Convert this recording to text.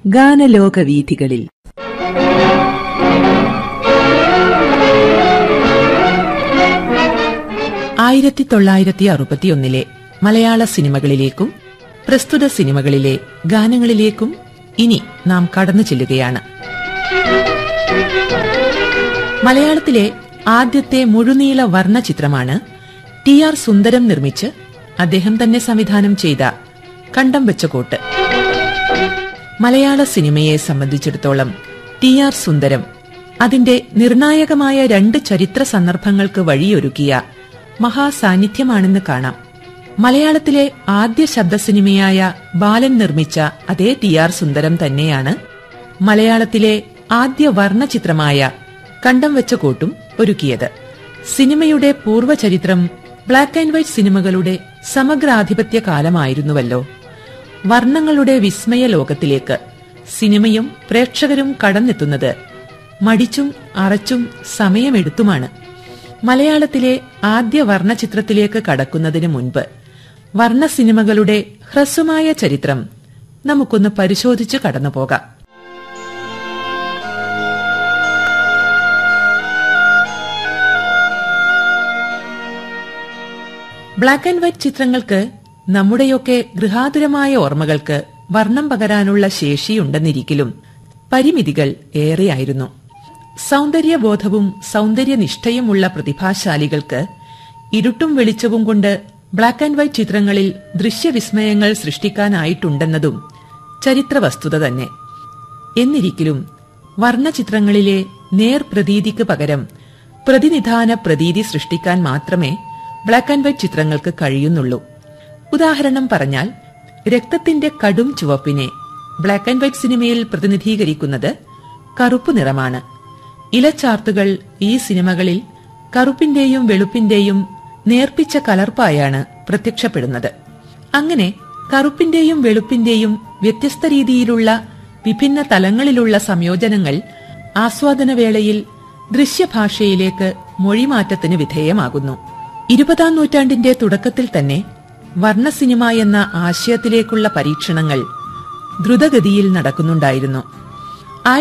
ഗാനലോക വീഥികളിൽ ആയിരത്തി തൊള്ളായിരത്തി അറുപത്തിയൊന്നിലെ മലയാള സിനിമകളിലേക്കും പ്രസ്തുത സിനിമകളിലെ ഗാനങ്ങളിലേക്കും ഇനി നാം കടന്നു ചെല്ലുകയാണ് മലയാളത്തിലെ ആദ്യത്തെ മുഴുനീള വർണ്ണ ചിത്രമാണ് ടി ആർ സുന്ദരം നിർമ്മിച്ച് അദ്ദേഹം തന്നെ സംവിധാനം ചെയ്ത കണ്ടം വെച്ച കോട്ട് മലയാള സിനിമയെ സംബന്ധിച്ചിടത്തോളം ടി ആർ സുന്ദരം അതിന്റെ നിർണായകമായ രണ്ട് ചരിത്ര സന്ദർഭങ്ങൾക്ക് വഴിയൊരുക്കിയ മഹാസാന്നിധ്യമാണെന്ന് കാണാം മലയാളത്തിലെ ആദ്യ ശബ്ദ സിനിമയായ ബാലൻ നിർമ്മിച്ച അതേ ടി ആർ സുന്ദരം തന്നെയാണ് മലയാളത്തിലെ ആദ്യ വർണ്ണ ചിത്രമായ കണ്ടം വെച്ച കോട്ടും ഒരുക്കിയത് സിനിമയുടെ പൂർവ്വചരിത്രം ബ്ലാക്ക് ആൻഡ് വൈറ്റ് സിനിമകളുടെ സമഗ്രാധിപത്യ കാലമായിരുന്നുവല്ലോ വർണ്ണങ്ങളുടെ വിസ്മയ ലോകത്തിലേക്ക് സിനിമയും പ്രേക്ഷകരും കടന്നെത്തുന്നത് മടിച്ചും അറച്ചും സമയമെടുത്തുമാണ് മലയാളത്തിലെ ആദ്യ വർണ്ണചിത്രത്തിലേക്ക് കടക്കുന്നതിന് മുൻപ് വർണ്ണ സിനിമകളുടെ ഹ്രസ്വമായ ചരിത്രം നമുക്കൊന്ന് പരിശോധിച്ച് കടന്നുപോകാം ബ്ലാക്ക് ആൻഡ് വൈറ്റ് ചിത്രങ്ങൾക്ക് നമ്മുടെയൊക്കെ ഗൃഹാതുരമായ ഓർമ്മകൾക്ക് വർണ്ണം പകരാനുള്ള ശേഷിയുണ്ടെന്നിരിക്കലും പരിമിതികൾ ഏറെയായിരുന്നു സൗന്ദര്യബോധവും സൗന്ദര്യനിഷ്ഠയുമുള്ള പ്രതിഭാശാലികൾക്ക് ഇരുട്ടും വെളിച്ചവും കൊണ്ട് ബ്ലാക്ക് ആൻഡ് വൈറ്റ് ചിത്രങ്ങളിൽ ദൃശ്യവിസ്മയങ്ങൾ സൃഷ്ടിക്കാനായിട്ടുണ്ടെന്നതും ചരിത്ര വസ്തുത തന്നെ എന്നിരിക്കലും വർണ്ണചിത്രങ്ങളിലെ നേർപ്രതീതിക്ക് പകരം പ്രതിനിധാന പ്രതീതി സൃഷ്ടിക്കാൻ മാത്രമേ ബ്ലാക്ക് ആൻഡ് വൈറ്റ് ചിത്രങ്ങൾക്ക് കഴിയുന്നുള്ളൂ ഉദാഹരണം പറഞ്ഞാൽ രക്തത്തിന്റെ കടും ചുവപ്പിനെ ബ്ലാക്ക് ആൻഡ് വൈറ്റ് സിനിമയിൽ പ്രതിനിധീകരിക്കുന്നത് കറുപ്പ് നിറമാണ് ഇലച്ചാർത്തുകൾ ഈ സിനിമകളിൽ കറുപ്പിന്റെയും വെളുപ്പിന്റെയും നേർപ്പിച്ച കലർപ്പായാണ് പ്രത്യക്ഷപ്പെടുന്നത് അങ്ങനെ കറുപ്പിന്റെയും വെളുപ്പിന്റെയും വ്യത്യസ്ത രീതിയിലുള്ള വിഭിന്ന തലങ്ങളിലുള്ള സംയോജനങ്ങൾ ആസ്വാദനവേളയിൽ ദൃശ്യഭാഷയിലേക്ക് മൊഴിമാറ്റത്തിന് വിധേയമാകുന്നു ഇരുപതാം നൂറ്റാണ്ടിന്റെ തുടക്കത്തിൽ തന്നെ വർണ്ണസിനിമ എന്ന ആശയത്തിലേക്കുള്ള പരീക്ഷണങ്ങൾ ദ്രുതഗതിയിൽ നടക്കുന്നുണ്ടായിരുന്നു